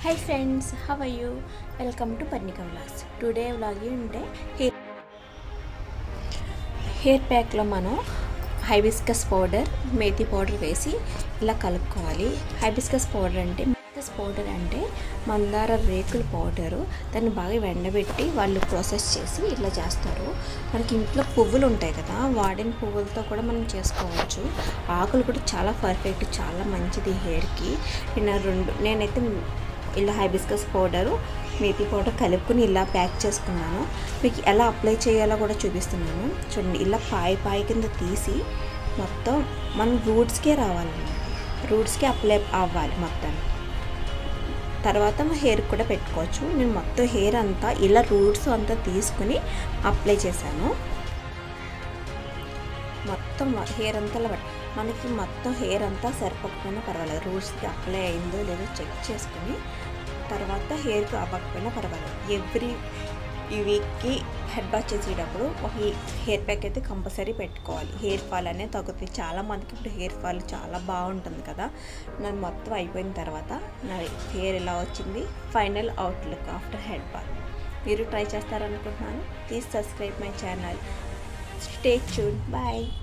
high friends how are you welcome to Parnika vlogs today vlog ఉంటే hair hair ప్యాక్లో మనం hibiscus powder methi powder వేసి ఇలా కలుపుకోవాలి హైబిస్కస్ పౌడర్ అంటే హైబిస్కస్ పౌడర్ అంటే మందార రేకుల పౌడరు దాన్ని బాగా ఎండబెట్టి వాళ్ళు ప్రాసెస్ చేసి ఇట్లా చేస్తారు మనకి ఇంట్లో పువ్వులు ఉంటాయి కదా వాడిన పువ్వులతో కూడా మనం చేసుకోవచ్చు ఆకులు కూడా చాలా పర్ఫెక్ట్ చాలా మంచిది హెయిర్కి నేను రెండు నేనైతే ఇలా హైబిస్కస్ పౌడరు మేతి పౌడర్ కలుపుకుని ఇలా ప్యాక్ చేసుకున్నాను మీకు ఎలా అప్లై చేయాలో కూడా చూపిస్తున్నాను చూడండి ఇలా పాయి పాయి కింద తీసి మొత్తం మనం రూట్స్కే రావాలన్నమాట రూట్స్కే అప్లై అవ్వాలి మొత్తం తర్వాత హెయిర్ కూడా పెట్టుకోవచ్చు నేను మొత్తం హెయిర్ అంతా ఇలా రూట్స్ అంతా తీసుకుని అప్లై చేశాను మొత్తం హెయిర్ అంతా ఇలా పట్ట మనకి మొత్తం హెయిర్ అంతా సరిపోకపోయినా పర్వాలేదు రూట్స్కి అప్లై అయిందో లేదో చెక్ చేసుకుని తర్వాత హెయిర్కి అవ్వకపోయినా పర్వాలేదు ఎవ్రీ ఈ వీక్కి హెడ్ బాత్ చేసేటప్పుడు ఒక హెయిర్ ప్యాక్ అయితే కంపల్సరీ పెట్టుకోవాలి హెయిర్ ఫాల్ అనేది తగ్గుతుంది చాలా మందికి ఇప్పుడు హెయిర్ ఫాల్ చాలా బాగుంటుంది కదా నాది మొత్తం అయిపోయిన తర్వాత నా హెయిర్ ఎలా వచ్చింది final outlook after head bath మీరు ట్రై చేస్తారనుకుంటున్నాను please subscribe my channel stay tune bye